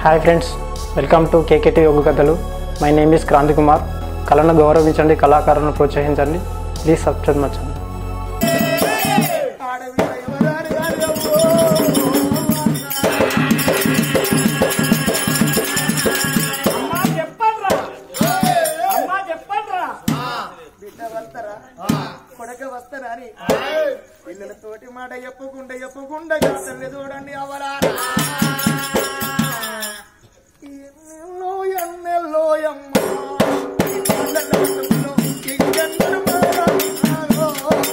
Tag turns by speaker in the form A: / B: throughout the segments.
A: Hi friends welcome to KKT Yoga కథలు my name is Kranthi Kumar కళను గౌరవించండి కళాకారులను ప్రోత్సహించండి ప్లీజ్ సబ్స్క్రైబ్ మచ్చండి
B: అమ్మా చెప్పండ్రా అమ్మా చెప్పండ్రా బిడ్డ వస్తారా కొడక వస్తారా అని పిల్లలతోటి మాట చెప్పుకుంటే చెప్పుకుంటే తల్లి చూడండి అవరారా ఎన్నెల్లో ఎన్నెల్లో అమ్మ ఈ పిల్లలలో ఈ జన్మను మారాలో.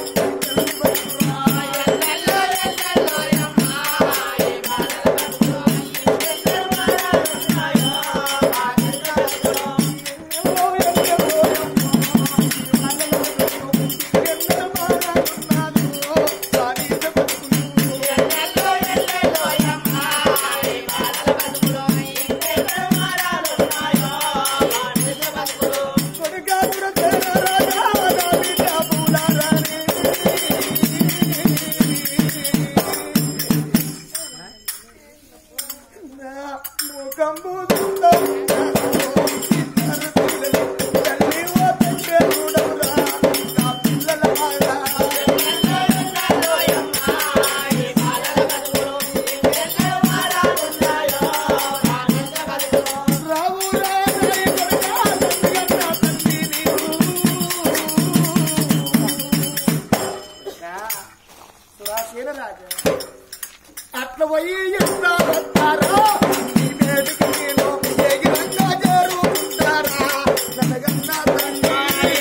B: అట్లా పోయి ఎంత వస్తారో ఈ వేదిక నేను ఎగిరంగా చేరుకుంటారా నన్నగన్నా తండ్రి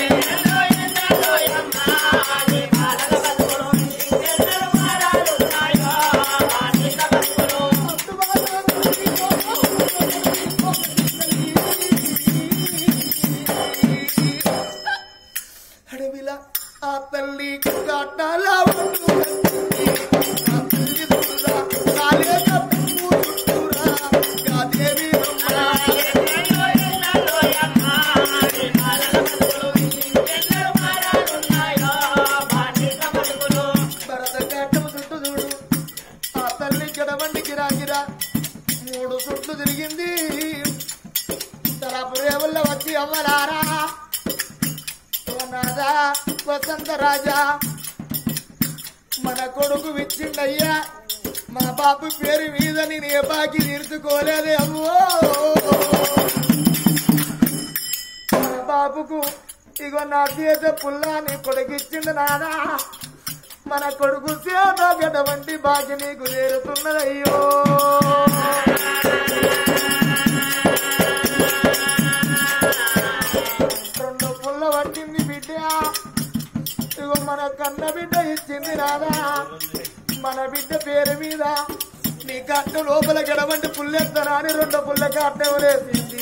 B: అడవిల ఆ తల్లి కాటాల ఉండు ఆ తల్లి దుర్గా కాలేక పువ్వు చుట్టూరా గాదేవి భరత కాటం చుట్టూ చూడు ఆ తల్లి గడవండి గిరాగిరా మూడు చుట్లు తిరిగింది తలపు రేవుల్ల వచ్చి అమ్మలారా సోనాదా వసంత రాజా మన కొడుకు విచ్చిండయ్యా మా బాబు పేరు మీద నేను ఏ బాకి తీర్చుకోలేదే అమ్మో మన బాబుకు ఇగో నా చేత పుల్లా నీ కొడుకు ఇచ్చిండు నానా మన కొడుకు చేత గడవంటి బాకి నీకు చేరుతున్నదయ్యో రెండు పుల్ల పట్టింది బిడ్డ ఇగో మన కన్న బిడ్డ ఇచ్చింది రాదా మన బిడ్డ పేరు మీద నీ కట్టు లోపల గడవంటి పుల్లెత్తనా అని రెండు పుల్ల కట్టెవరేసింది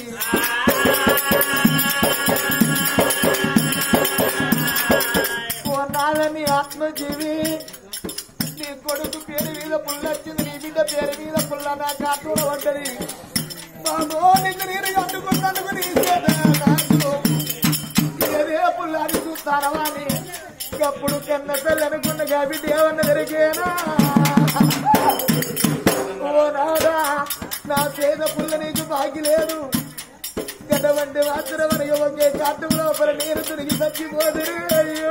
B: ఓ నాదని ఆత్మజీవి నీ కొడుకు పేరు మీద పుల్లొచ్చింది నీ బిడ్డ పేరు మీద పుల్ల నా కాటూర పడ్డది బాబో నిన్ను నేను కట్టుకున్నందుకు నీ చేత నాకు ఏదే పుల్లాని చూస్తానవా అని అప్పుడు కన్న తల్లి అనుకున్న కాబట్టి ఏమన్నా జరిగేనా ఓ నాదా నా చేత పుల్ల నీకు బాగి లేదు గడవంటి మాత్రం అని ఒకే కాటం లోపల నీరు తిరిగి చచ్చిపోదురు అయ్యో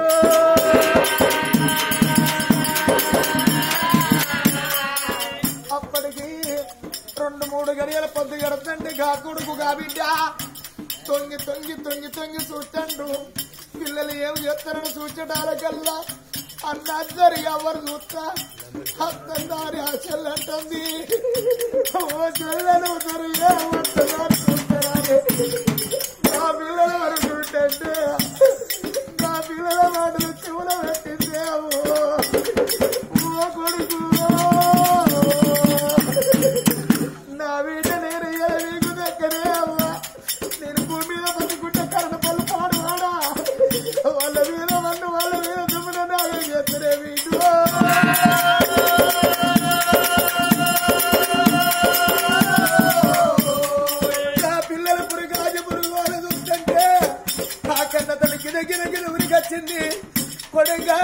B: అప్పటికి రెండు మూడు గడియల పొద్దు గడుతుంటే గా కొడుకు గా బిడ్డ తొంగి తొంగి తొంగి తొంగి చూస్తండు పిల్లలు ఏం చేస్తారని చూచడాలకల్లా అన్నద్దరు ఎవరు చూస్తా అత్తందారి ఆ చెల్లంటుంది ఓ చెల్లెలు దొరిగా వస్తున్నారు చూస్తారని నా పిల్లల వరకు ఉంటే నా పిల్లల మాటలు చెవుల పెట్టిందే ఓ కొడుకు నా బిడ్డ నేను ఇలా మీకు దగ్గరే అవ్వా నేను భూమి మీద బతుకుంటే కరెంట్ పళ్ళు పాడు వాడా వాళ్ళ మీద మన్ను వాళ్ళ మీద దుమ్మున నాగం చేద్దరే వీడు నా పిల్లల పురుగాజు పురుగు వాళ్ళు చూస్తుంటే ఆ కన్న తల్లి గిద గిద గిద ఉరికొచ్చింది కొడుగా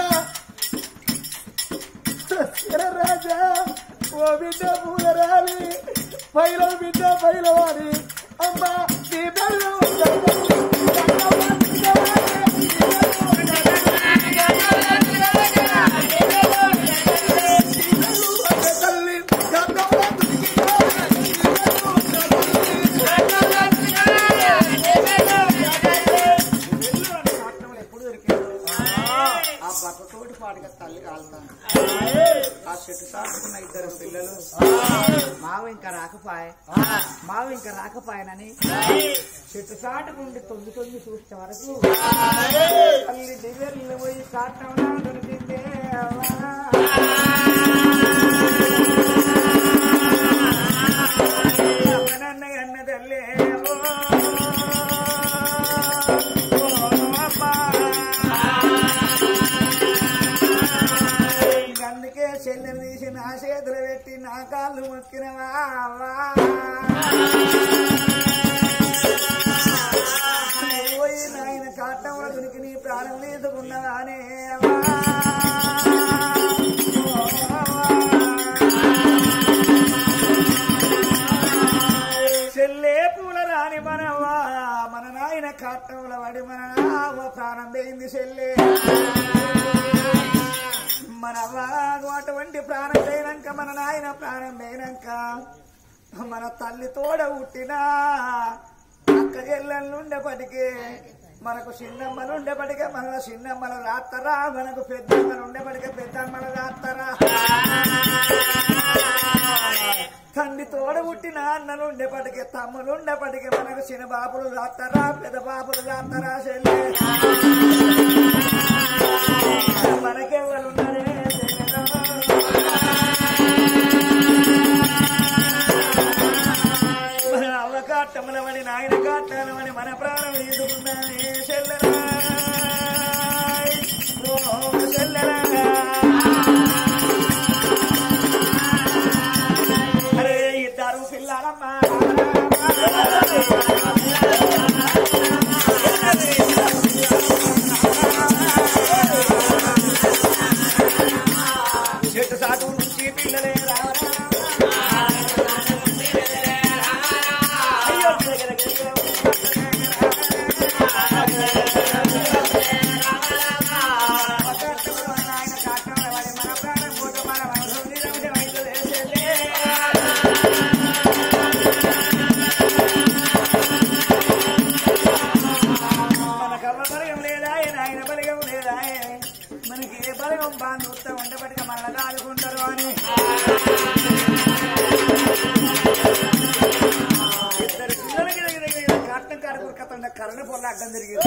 B: రాజా ఓ బిడ్డ పూలరాలి పైలో బిడ్డ పైలో అని అమ్మా నీ బెల్లు తల్లి
C: ఎప్పుడు దొరికిందో ఆ బట్టతోటి పాటుగా తల్లి కాలుతాను ఆ చెట్టు సాటుకున్న ఇద్దరు పిల్లలు మావ ఇంకా రాకపోయే మావ ఇంకా రాకపోయానని చెట్టు సాటుకుండి తొంగి తొంగి చూసే వరకు తల్లి దివ్యలు పోయి కాటంలో దొరికిందే అమ్మనన్న అన్న తల్లే అందుకే చెల్లెలు తీసి నా చేతులు పెట్టి నా కాళ్ళు మొక్కినవా పోయి నాయన కాటంలో దొరికి నీ ప్రాణం తీసుకున్నవానే చెల్లే పూల రాని మనవా మన నాయన కాటంలో పడి మన నావ ప్రాణం పోయింది చెల్లే మన అవ్వ అటువంటి ప్రాణం పోయినాక మన నాయన ప్రాణం పోయినాక మన తల్లి తోడ పుట్టినా అక్క చెల్లెళ్ళుండేపటికి మనకు చిన్నమ్మలు ఉండేపటికే మన చిన్నమ్మలు రాత్తరా మనకు పెద్దమ్మలు ఉండేపటికే పెద్దమ్మలు రాత్తరా తండ్రి తోడ పుట్టిన అన్నలు ఉండేపటికే తమ్ములు ఉండేపటికే మనకు చిన్న బాపులు రాత్తరా పెద్ద బాపులు రాత్తరా చెల్లె మనకెవరు ఉన్నారే మన అవ్వ కాట్టములవని నాయన కాట్టలవని మన ప్రాణం ఎదుగున్నానే చెల్లెరా ఓ చెల్లెరా అరే ఇద్దరు పిల్లలమ్మా చెట్టు సాటు నుంచి పిల్లలే రావరా అయ్యో నాయన కాటం మన ప్రాణం పోతే మన మనసు నిరంజనం అయితే మనకు అవ్వ బలగం లేదా నాయన బలగం లేదా మనకి ఏ బలగం బాంధుత్వం ఉండబట్టి మన కాదుకుంటారు అని ఇద్దరు పిల్లలకి దగ్గర దగ్గర కాటం కాడుకు కథ కరణ పొల్ల అడ్డం తిరిగింది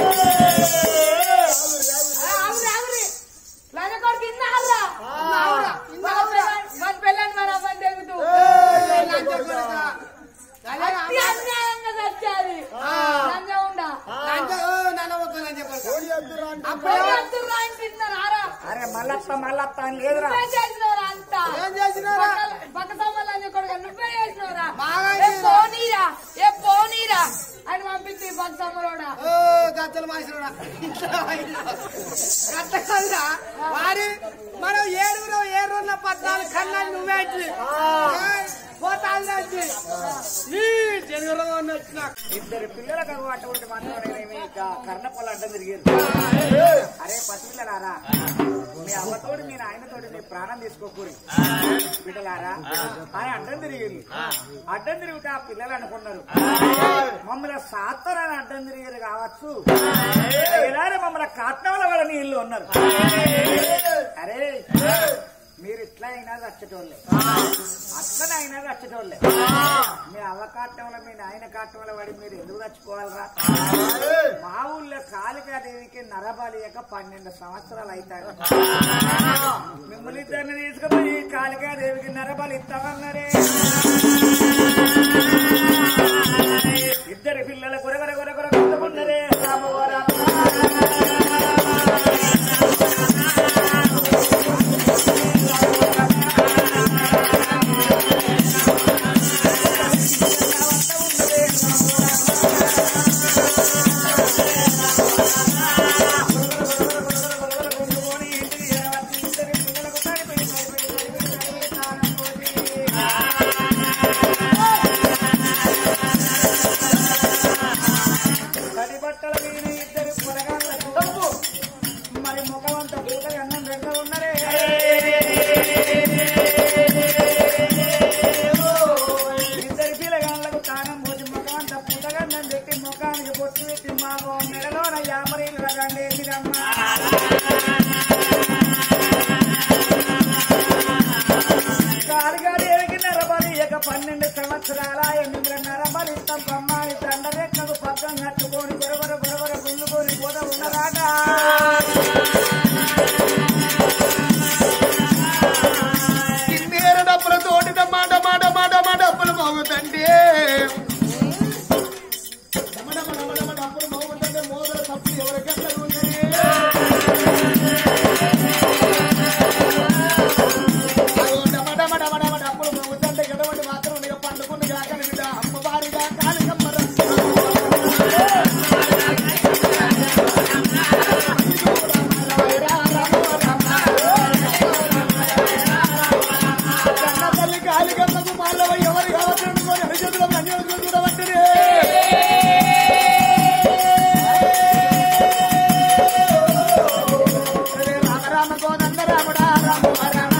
D: ఆవురి, ఆవురి. లైన కొడుకు ఇన్నా అర్రా? ఆవురా. మన పిల్ల- మన పిల్లని మన అవ్వని తెగుతూ. అతి అన్యాయంగా చచ్చాది. లంజం ఉండా. అప్పుడే వద్దుర్రా అని తిన్నారు, ఆరా.
C: అరే మల్లత్త మల్లత్త అని లేదురా
D: నువ్వే చేసినవరా అంతా?
B: ఏం చేసినావురా?
D: పక్క- పక్క సొమ్మలు లంజ కొడుకు నువ్వే చేసినవరా?
B: బాగా
D: ఏ పోనీరా ఏ పోనీరా అని పంపించి పక్క సొమ్మలోడా
B: గద్దలు మాసిరా గద్ద కాదురా వారి మనం ఏడుగురు ఏడు రోజుల పద్నాలుగు కన్నా నువ్వే పోతాది వచ్చిన
C: ఇద్దరు పిల్లలకు అటువంటి మాత్రమేమి కర్ణ పొల్ల అడ్డం తిరిగింది అరే పసిపిల్లలారా మీ అవ్వతోటి మీ నాయనతోటి మీ ప్రాణం తీసుకోకూరి బిడ్డలారా అని అడ్డం తిరిగింది అడ్డం తిరిగితే ఆ పిల్లలు అనుకున్నారు మమ్మల్ని సాత్తరని అడ్డం తిరిగారు కావచ్చు ఇలానే మమ్మల్ని కాట్నంలో వాళ్ళ నీళ్ళు ఉన్నారు అరే మీరు ఇట్లా అయినా చచ్చటోళ్ళే అట్లనైనా చచ్చటోళ్ళే మీ అవ్వ కాటంలో మీ నాయన కాటంలో పడి మీరు ఎందుకు చచ్చిపోవాలరా మా ఊళ్ళో కాళికాదేవికి నరబలియక పన్నెండు సంవత్సరాలు అవుతారు మిమ్మల్ని ఇద్దరిని తీసుకుపోయి కాళికాదేవికి నరబలి ఇస్తామన్నారే ఇద్దరు పిల్లలు గురగర గురగర కొట్టుకున్నారే రామవరా తిమ్మాగో మెడలోన యామరీలు రగండేసిరమ్మ గారిగారి ఎరిగి నరబలి ఇక పన్నెండు సంవత్సరాల ఎనిమిది నరబలి తమ్మని తండరెక్కకు పక్కన కట్టుకొని గొడవర గొడవర గుండుకొని పోత ఉన్నదాకా
B: కిన్నీర డబ్బులతోటి మాట మాట మాట మా డబ్బులు మోగుతండి డమ డమ డమ డమ డబ్బులు మోగుతుంటే మోదల తప్పులు ఎవరికెక్కడ ఉన్నాయి అగో డమ డమ డమ డమ డబ్బులు మోగుతుంటే ఎటువంటి మాత్రం నీకు పండుకుని కాకని బిడ్డ అమ్మవారిగా కాలికమ్మర కన్న తల్లి కాలికమ్మకు మాలవ ఎవరు కావచ్చు హరిచేతుల ధన్యవాదాలు చూడబట్టి రామ రామ కోదండ రాముడా రామ రామ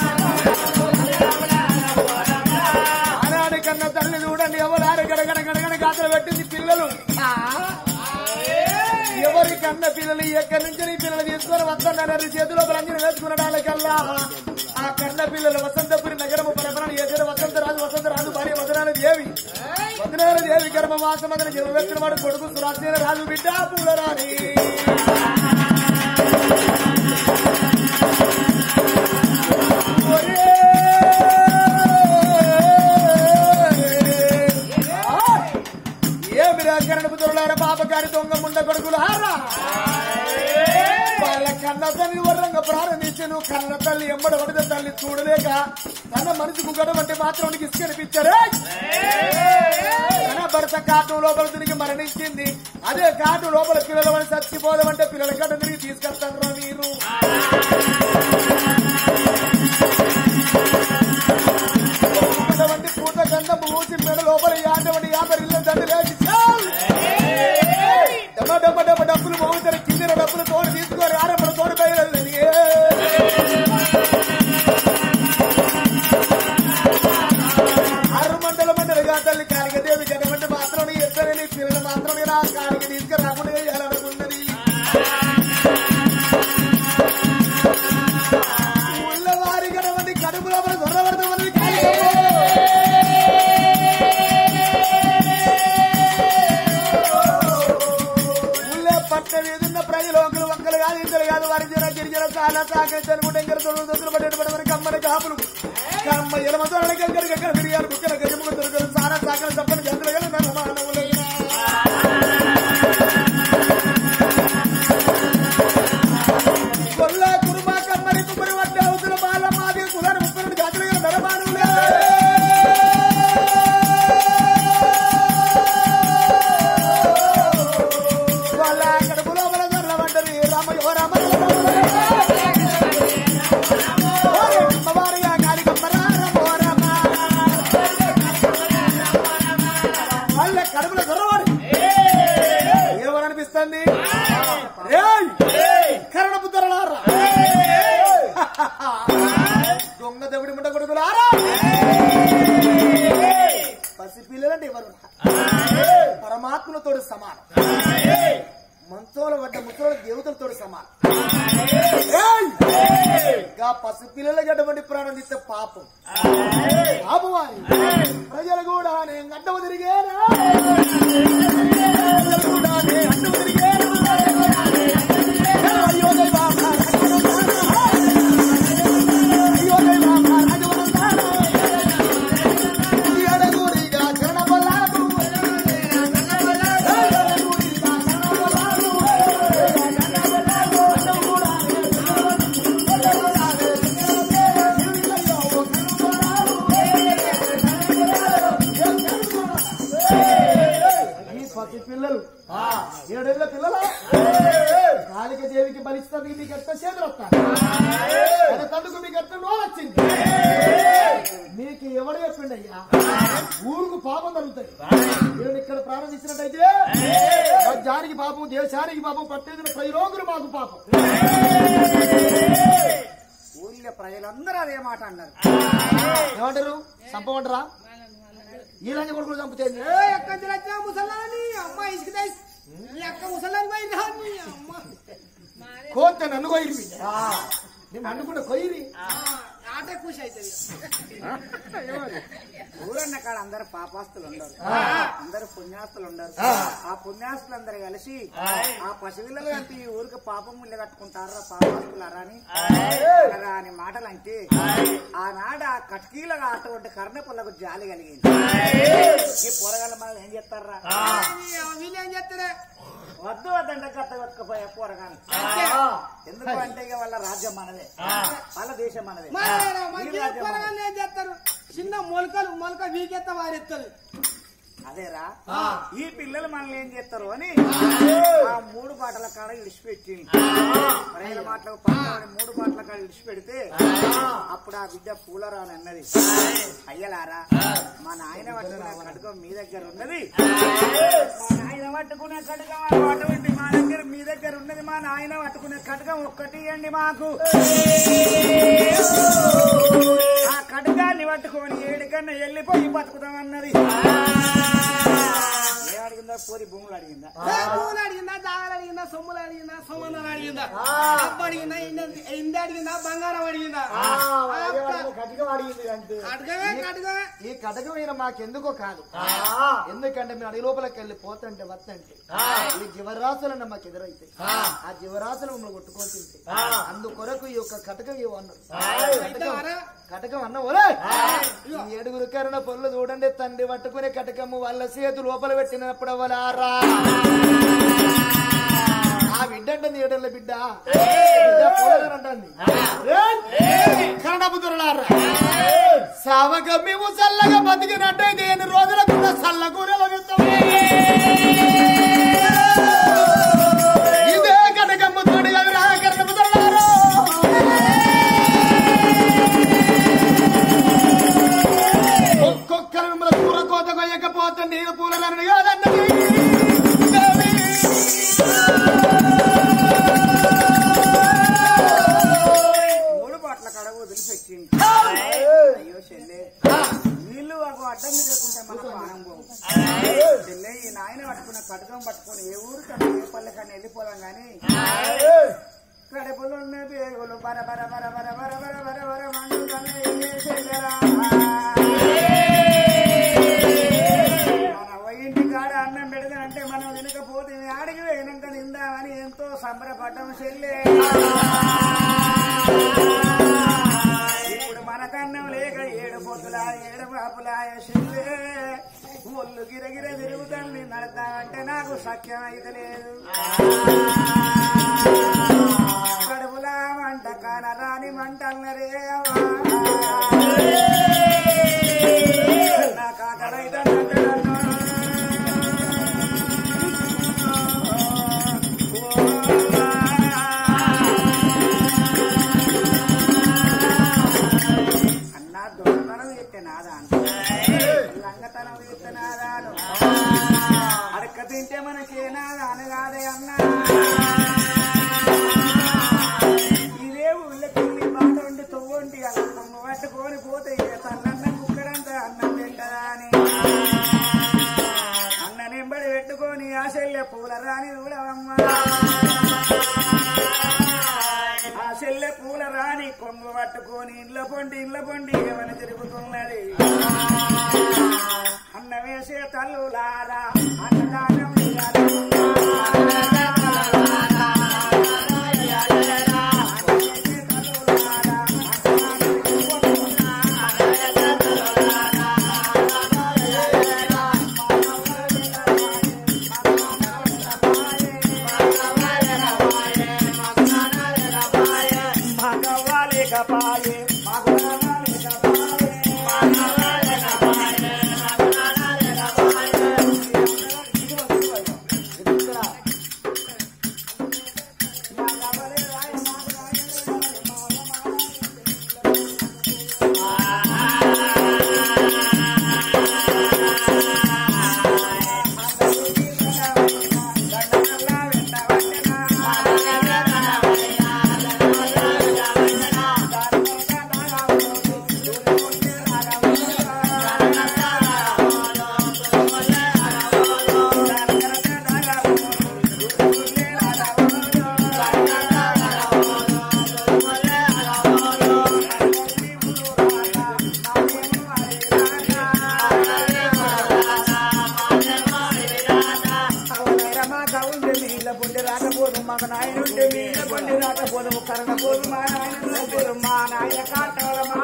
B: ఆనాడు కన్న తల్లి చూడండి ఎవరు గడగడ గడగడ గాతలు పెట్టింది పిల్లలు ఎవరి కన్న పిల్లలు ఎక్కడి నుంచి నీ పిల్లలు తీసుకొని వస్తున్నారు చేతిలో రంజన వేసుకునడానికల్లా ఆ కన్న పిల్లలు వసంతపురి నగరము పరపరణ ఏదైనా వసంత రాజు వసంత రాజు భార్య వదనాల దేవి వదనాల దేవి గర్భవాసమదని జన్మెత్తిన వాడు కొడుకు సురాసేన రాజు బిడ్డ పూలరాని ఏమి కరణపు దొరలార పాపకారి దొంగ ముండ కొడుకులారా వాళ్ళ కన్న తల్లి వర్రంగా ప్రారంభించను కన్న తల్లి ఎంబడ పడిన తల్లి చూడలేక తన మనసుకు గడవంటే మాత్రం నీకు ఇసుకనిపించారే తన భర్త కాటు లోపల తిరిగి మరణించింది అదే కాటు లోపల పిల్లల వని చచ్చిపోదామంటే పిల్లల గడ్డ తిరిగి తీసుకెళ్తాను మీరు వంటి పూట కన్న మూసి మెడ లోపల యాదవని యాభై ఇళ్ళ దండ లేచి చావ్! డబ్బ డబ్బ డబ్బ డబ్బులు మోగుతారు కింద డబ్బులు తోడు తీసుకోరు ఆరమ్మల తోడు బయలు ఆరు మండల మండలిగా తల్లి కాలిక దేవి గడమంటే మాత్రం ఎత్తని పిల్లలు మాత్రం నా కాలిక తీసుకురాకుండా చేయాలనుకున్నది ఉల్లవారి గడవంటి కడుపు లోపల దొరవడమని ఊళ్ళో పట్ట వీధున్న ప్రజలోకులు వంకలు కాదు ఇద్దరు కాదు వారి జన గిరిజన చాలా సాకైతే అనుకుంటే ఇంకా తొడుగు దొంగలు పడేటువంటి మనకి కమ్మని కాపులు కమ్మ ఎలమ తోడకి ఎక్కడికి ఎక్కడ తిరిగారు కుక్కల గజముకు దొరకరు సారా సాకలు తప్పని గంతులు కానీ నన్ను మానవులైనా కొల్లా కురుమా కమ్మరి కుమ్మరి వడ్డ అవసర బాల మాది కులాన్ని ముప్పై రెండు జాతులు గల నరమానవులే వాళ్ళ కడుపు లోపల దొరల వంటది రామ యో రామ అమ్మవారిగా కాలికమ్మ రామ రామ వాళ్ళ కడుపులో దొరవాడు ఏమనిపిస్తుంది కరణపు దొరలారా దొంగ దేవుడి ముట్ట కొడుకులారా పసి పిల్లలంటే ఎవరు పరమాత్మలతోడు సమానం మంచోల పడ్డ ముసలోళ్ళ దేవతలతో సమానం గా పసి పిల్లలకి అటువంటి ప్రాణం తీస్తే పాపం పాపమాని ప్రజలు కూడా నేను అడ్డము తిరిగేనా ప్రజలు కూడా నేను అడ్డము తిరిగేనా అయ్యో దైవామ, అయ్యో దైవామ, రాజవరంతాను. ఈ అడగురిగా చరణబలాలు. అడగురిగా చరణబలాలు. ఈ పసి పిల్లలు ఏడేళ్ల పిల్లల కాలిక దేవికి బలిస్తుంది మీకు ఎంత చేతులు వస్తాను తన తండ్రికి మీకు ఎంత నో వచ్చింది మీకు ఎవడు చెప్పిండి అయ్యా ఊరుకు పాపం జరుగుతాయి నేను ఇక్కడ ప్రారంభించినట్టయితే జానికి పాపం దేశానికి పాపం పట్టేదిన ప్రయోగులు మాకు పాపం
C: ఊళ్ళో ప్రజలందరూ అదే మాట అన్నారు
B: ఏమంటారు చంపమంటారా ఈ లంజ కొడుకులు చంపుతే
C: ఎక్కడి నుంచి వచ్చినా ముసలాని అమ్మ ఇసుక
E: లెక్క ముసలాన్ని పోయింది రా నీ అమ్మ.
B: కోత నన్ను కొయ్యి బిడ్డ నేను అనుకుంటే కొయ్యి
E: ఆటే ఖుషి అవుతుంది
C: ఊరన్న కాడ అందరు పాపాస్తులు ఉండరు అందరు పుణ్యాస్తులు ఉండరు ఆ పుణ్యాస్తులు అందరు కలిసి ఆ పసిపిల్లలు అంటే ఈ ఊరికి పాపం ముళ్ళు కట్టుకుంటారా పాపాస్తులారా అని అనరా అని మాటలు అంటే ఆనాడు ఆ కట్కీలుగా అటువంటి కర్ణ పుల్లకు జాలి కలిగింది ఈ పొరగాల మనల్ని ఏం చేస్తారా
E: వీళ్ళు ఏం చేస్తారే
C: వద్దు వద్దంటే గట్ట కొట్టుకుపోయే పోరగాని ఎందుకు అంటే ఇక వాళ్ళ రాజ్యం మనదే వాళ్ళ దేశం మనదే
E: మారేరా,
C: ఈ
E: మనకి
C: రాజ్యం మనదే.
E: పొరగాళ్ళు ఏం చేస్తారు చిన్న మొలకలు మొలక వీకెత్త వారెత్తది
C: అదేరా ఈ పిల్లలు మనల్ని ఏం చేస్తారు అని ఆ మూడు పాటల కాడ ఇడిచిపెట్టి ప్రజల మాటలకు పక్కన మూడు పాటల కాడ ఇడిచిపెడితే అప్పుడు ఆ బిడ్డ పూలరాని అన్నది అయ్యలారా మా నాయన పట్టుకునే కడకం మీ దగ్గర ఉన్నది మా నాయన పట్టుకునే కడకం అటువంటి మా దగ్గర మీ దగ్గర ఉన్నది మా నాయన పట్టుకునే కడకం ఒక్కటి ఇవ్వండి మాకు ఆ కడకాన్ని పట్టుకొని ఏడుకన్నా వెళ్ళిపోయి బతుకుతామన్నది ఏం అడిగిందా పోరి భూములు అడిగిందా
E: ఏ పూలు అడిగిందా జాగలు అడిగిందా సొమ్ములు అడిగిందా సొమ్మలు అడిగిందా డబ్బు అడిగిందా ఇంది- ఇంది అడిగిందా బంగారం అడిగిందా
B: కటికం అడిగింది అంటే
E: కటకమే కటకమే
B: ఈ కటకమైన మాకెందుకో కాదు ఎందుకంటే మేము అడవి లోపలికి వెళ్ళి పోతంటే వత్తంటే ఈ జీవరాశులను మాకు ఎదురైతే ఆ జీవరాశులు మమ్మల్ని కొట్టుకొని తింటే అందుకొరకు ఈ యొక్క కటకం ఇవ్వన్నారు కటకం కటకం అన్న ఒరే ఈ ఏడుగురు కరుణ పనులు చూడండి తండ్రి పట్టుకునే కటకము వాళ్ళ చేతు లోపల పెట్టినప్పుడు అవలారా ఆ బిడ్డ అంటే నీడల బిడ్డ బిడ్డ పోలేదని అంటుంది కన్నబుద్ధులారా సావక మేము చల్లగా బతికినట్టయితే ఎన్ని రోజులకు చల్ల కూరలు ఇదే కనకమ్మ తోడి కదరా కన్నబుద్ధులారా ఒక్కొక్కరు మిమ్మల్ని కూర కోత కొయ్యకపోతే నేను పూలనని కాదన్నది
C: మూడు బాట్ల కడ వదిలిపెట్టింది అయ్యో చెల్లె వీళ్ళు ఒక అడ్డం లేకుంటే మన ప్రాణం పోవు చెల్లె ఈ నాయన పట్టుకున్న కటకం పట్టుకొని ఏ ఊరు కన్నా ఏ పల్లె కన్నా వెళ్ళిపోదాం గాని కడుపులున్న పేగులు బర బర బర బర బర బర బర బర మండుతనే చెల్లెరా. మన ఇంటి కాడ అన్నం పెడతానంటే మనం తినకపోతే ఆడికి వేయనంక తిందామని ఎంతో సంబరపడ్డం చెల్లే ఇప్పుడు మనకన్నం లేక ఏడు పొద్దులా ఏడు బాపులాయ చెల్లే ఒళ్ళు గిరగిర తిరుగుతాన్ని నడతామంటే నాకు సఖ్యం అయితే లేదు కడుపులా మంట కానరాని మంటన్నరే నా కాకడైతే అన్నా దొంగతనం ఎత్తే నాదాను లంగతనం ఎత్తే నాదాను అడక్క తింటే మనకే నాదాను కాదే అన్నా ఇదే ఊళ్ళకెళ్ళి బాట ఉండి తొవ్వండి అలా కొమ్మ పట్టుకొని పోతే ఏ తల్లన్న కుక్కడంతా అన్నం తింటదా అని అన్న నింబడి పెట్టుకొని ఆ చెల్లె పూల రాని చూడవమ్మా ఆ చెల్లె పూల రాని కొమ్ము పట్టుకొని ఇండ్ల పొండి ఇండ్ల పొండి ఏమని తిరుగుతున్నది అన్న వేసే తల్లులారా అన్నదానం మగవాలేకపాయే వెంట మాకు నాయన ఉంటే మీ ఇంట్లో పండి రాకపోదు కరణ పోదు మా నాయన పోదు మా నాయన కాటాల మా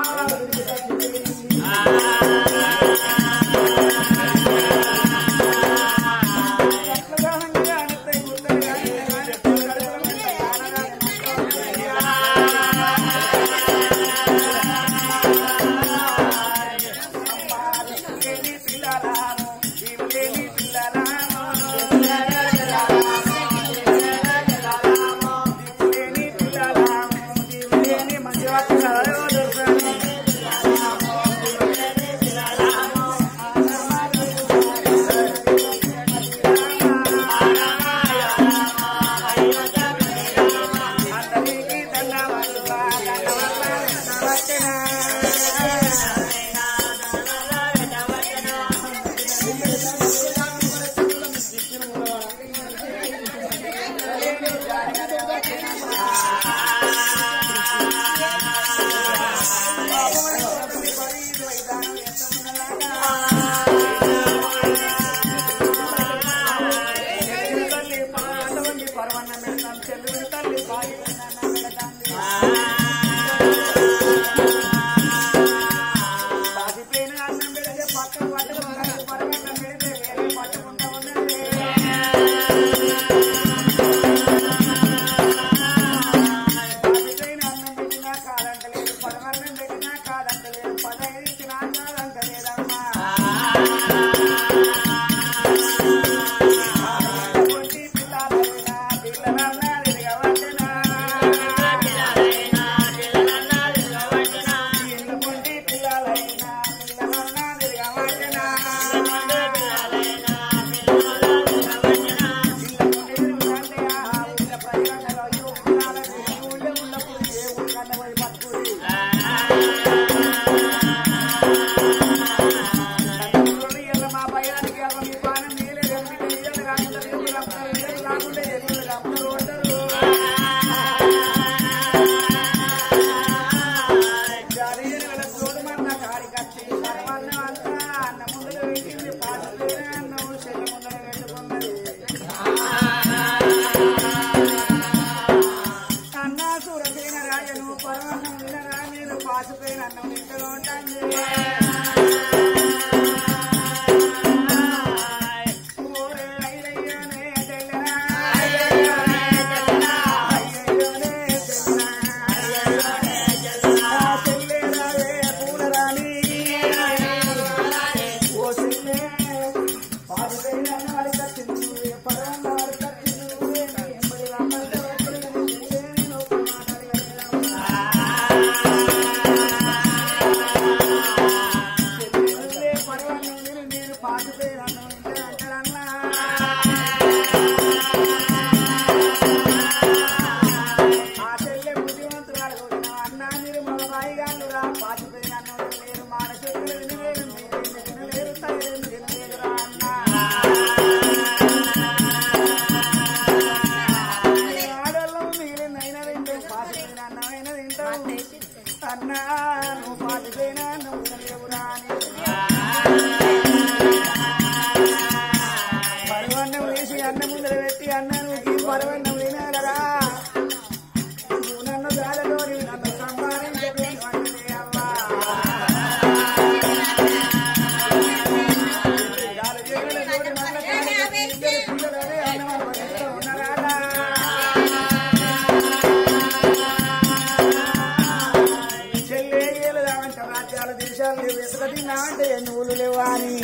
C: అన్నా సూరసేన రాజను పరమన్నం వినరా నేను పాసుపోయిన అన్నం ఇంట్లో ఉంటాను ఓరే అయ్యయ్యోనే తెల్లరా, అయ్యయ్యోనే తెల్లరా, అయ్యయ్యోనే తెల్లరా, ఆ తెల్లేరావే పూలరాణి, ఓ తెల్లే, పాడుపోయిన అన్నవాడి కట్టింది, పరమన్నవాడి కట్టింది, ఎంబడి రామంటే ఒకడు నేను ఒక మాట్లాడగలను. చెల్లె పరమన్నం విని నేను పాడుపోయిన అన్నం ఇంటే అంటారన్నా ఆ చెల్లె బుద్ధివంతురాలు కూడా అన్నా మీరు మగవాయి గాను రా పాతిపోయిన అన్నం లేరు మాన చెట్లు వినలేరు మీరు వినలేరు తల్లి వినలేరు రా అన్నా ఆడల్లో మీరు నైనా తింటాం పాతిపోయిన అన్నమైన తింటాం అన్నా నువ్వు పాతిపోయిన అన్నం తినలేవురా అని పరవన్నం వేసి అన్నం ముందర పెట్టి అన్నానికి పరవన్నం తినాలరా నువ్వు నన్ను గాలలోని నన్ను సంపాదించలేదు అంటే అమ్మా గాలి జగలలోని నన్ను కాలికి ఇద్దరు పిల్లలనే అన్నం అనుభవిస్తూ ఉన్నారా? చెల్లే ఏలుదామంట రాజ్యాల దేశాలు లేవు ఎసుక తిన్నామంటే నువ్వులు లేవు అని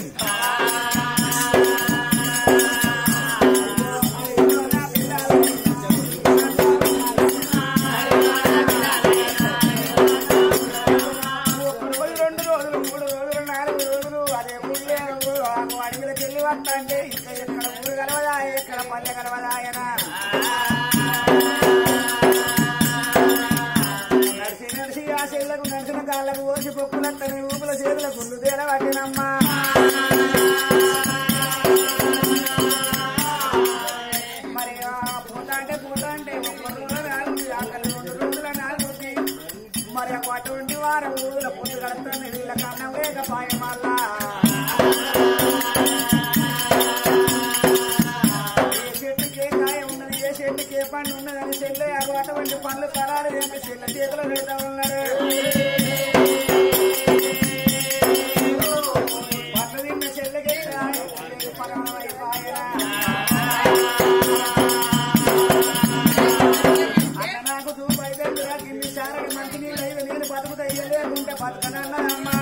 C: రోజు రెండు రోజులు మూడు రోజులు నాలుగు రోజులు అదే ఊళ్ళే అడిగిలకి వెళ్ళి వస్తా అంటే ఇంకా ఎక్కడ ఊరు కలవదా ఎక్కడ పల్లె కలవదా ఆయన నడిచి నడిచి ఆ చెల్లకు నడిచిన కాళ్ళకు ఓసి పొక్కులత్తని ఊపుల చేతుల గుళ్ళు తేల పట్టినమ్మా మరి ఆ పూట అంటే పూట అంటే ఒక్క రోజుల నాలుగు ఆకలి రెండు రోజుల నాలుగు మరి ఆ అటువంటి వారం ఊళ్ళ పొద్దు కడుతుంది వీళ్ళ కన్నం లేకపాయ మళ్ళా ఏ చెట్టుకే కాయ ఉన్నది ఏ చెట్టుకే పండు పనులు తరాలు ఏంటి చిన్న చేతిలో పెడతా ఉన్నారు పనులు తిన్న చెల్లెకి అన్న నాకు చూపు అయితే కింది చారడి మంచి నీళ్ళు అయితే నేను బతుకుతా ఇయ్యలేకుంటే బతకనన్నా అమ్మా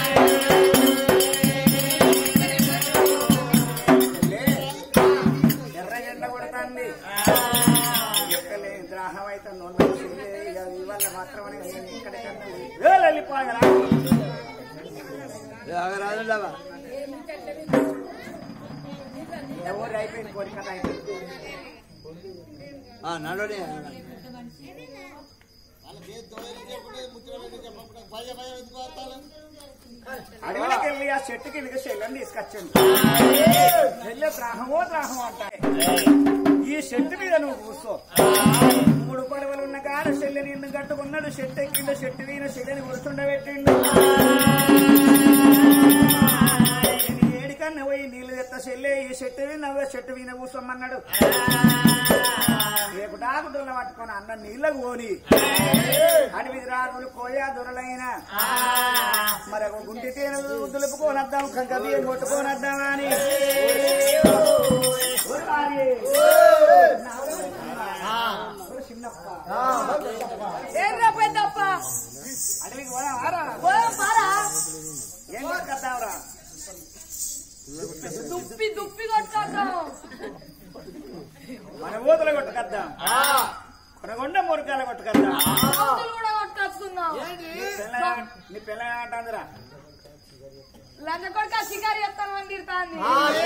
C: ఎర్ర ఎండ కొడతాంది ఎక్కలే ద్రాహం అయితే నొన్న ఇవాళ మాత్రమే నేను ఇక్కడికన్నా వెళ్ళిపోగల ఎవరు అయిపోయింది కోరిక అయిపోయింది
F: నడవడే
C: అడవిలోకి వెళ్ళి ఆ చెట్టుకి వెళ్ళి చెల్లని తీసుకొచ్చింది వెళ్ళే ద్రాహమో ద్రాహం అంటాయి ఈ చెట్టు మీద నువ్వు కూర్చో మూడు పడవలు ఉన్న కాడ చెల్లెని ఎందుకు కట్టుకున్నాడు చెట్టు ఎక్కిండు చెట్టు మీద చెల్లెని కూర్చుండబెట్టిండు నీ ఏడికన్నా పోయి నీళ్లు తెత్త చెల్లె ఈ చెట్టు మీద నవ్వే చెట్టు మీద కూర్చోమన్నాడు రేపు డాకుడుల పట్టుకొని అన్న నీళ్ళకు పోని అడవి రారులు కోయా దొరలైన మరి ఒక గుంటి తేనె దులుపుకోనద్దాం కంక బియ్యం కొట్టుకోనద్దామా అని ఊరాలి. ఊరు చిన్నప్ప.
D: ఏంద్రా పెద్దప్ప
C: అడవికి పోదామారా?
D: పోదాం పారా
C: ఏం కొట్టుకొద్దాంరా?
D: దుప్పి దుప్పి కొట్టుకొద్దాం
C: మన ఊతలు కొట్టుకొద్దాం కొనగొండ మురకాల కొట్టుకొద్దాం
D: దోస్తులు కూడా కొట్టుకొచ్చుకుందాం
C: పిల్ల- నీ పిల్ల ఏమంటాందిరా
D: లంచ కొడుక షికారి చేస్తాను అని తిడతాంది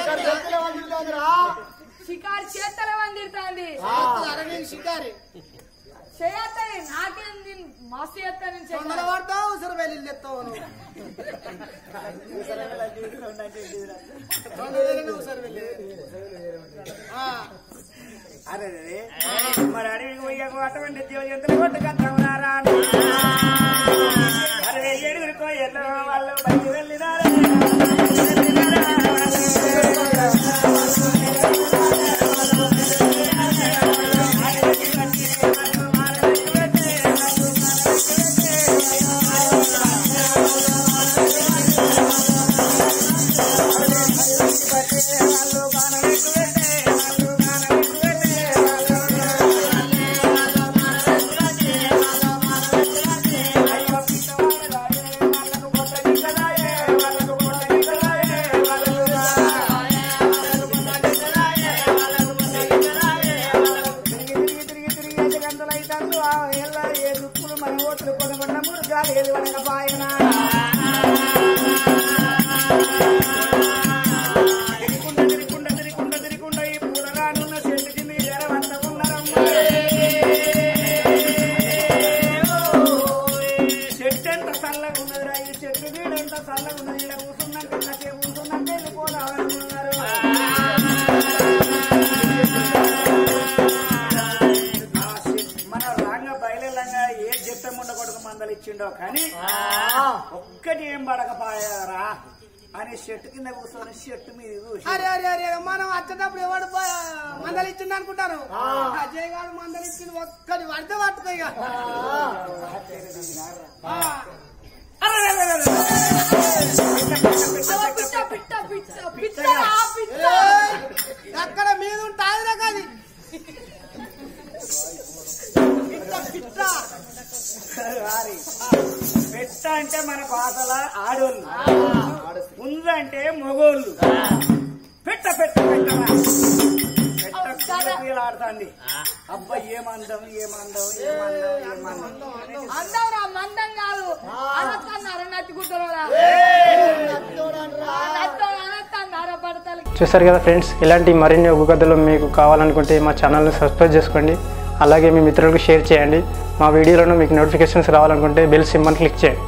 D: షికారి చేస్తలే అని తిడతాంది
E: షికారి
D: చేయత్తది నాకేం దీన్ని మస్తు చేస్తాను నేను
E: తొందర
D: చెయ్యాలి.
E: పడతావు ఉసిరి వెళ్ళి ఎత్తావు నువ్వు తొందర వెళ్ళి ఉసిరి వెళ్ళి ఆ,
C: అరే అరే, మరి అడవికి పోయాక అటువంటి జీవజంతులు కొట్టుకొద్దాం రారా అని. అరే ఏడుగురు కోయల్లో వాళ్ళు బయట వెళ్ళినారా చెట్టు ఎంత చల్లగా ఉన్నదిరా ఈ చెట్టు నీడ ఎంత చల్లగా ఉన్నది ఇలా కూర్చున్నట్టు ఇంతసేపు కూర్చున్నట్టు వెళ్ళిపోదామనుకున్నారు మన రాంగ బయలులంగా ఏ జట్టం ఉండ కొడుకు మందలు ఇచ్చిండో కానీ ఒక్కటి ఏం పడకపోయారా అని చెట్టు కింద కూర్చొని చెట్టు మీద చూసి
E: అరే అరే అరే మనం వచ్చేటప్పుడు ఎవడు ప- మందలు ఇచ్చిండు అనుకుంటారు అజయ్ గారు మందలు ఇచ్చింది ఒక్కటి పడితే పట్టుతాయి ఇక. ఆ.
D: పిట్ట పిట్ట పిట్ట పిట్టరా పిట్ట
E: ఏయ్, అక్కడ మీద ఉంటాదిరా కాది పిట్ట పిట్ట
C: వారి. పెట్ట అంటే మన భాషల ఆడోళ్ళు ఉంద అంటే మొగోళ్ళు పెట్ట పెట్ట పెట్టరా పెట్ట ఆడుతుంది అబ్బా ఏమందం ఏమందం ఏమందం ఏమందం
D: అందం రా మందం కాదు అనత్తన్నారు నత్తి కుట్టరా అనత్తన్నారు పడతలు
A: చూసారు కదా ఫ్రెండ్స్ ఇలాంటి మరిన్ని ఒగ్గు కథలు మీకు కావాలనుకుంటే మా ఛానల్ని సబ్స్క్రైబ్ చేసుకోండి అలాగే మీ మిత్రులకు షేర్ చేయండి మా వీడియోలను మీకు నోటిఫికేషన్స్ రావాలనుకుంటే బెల్ సింబల్ క్లిక్ చేయండి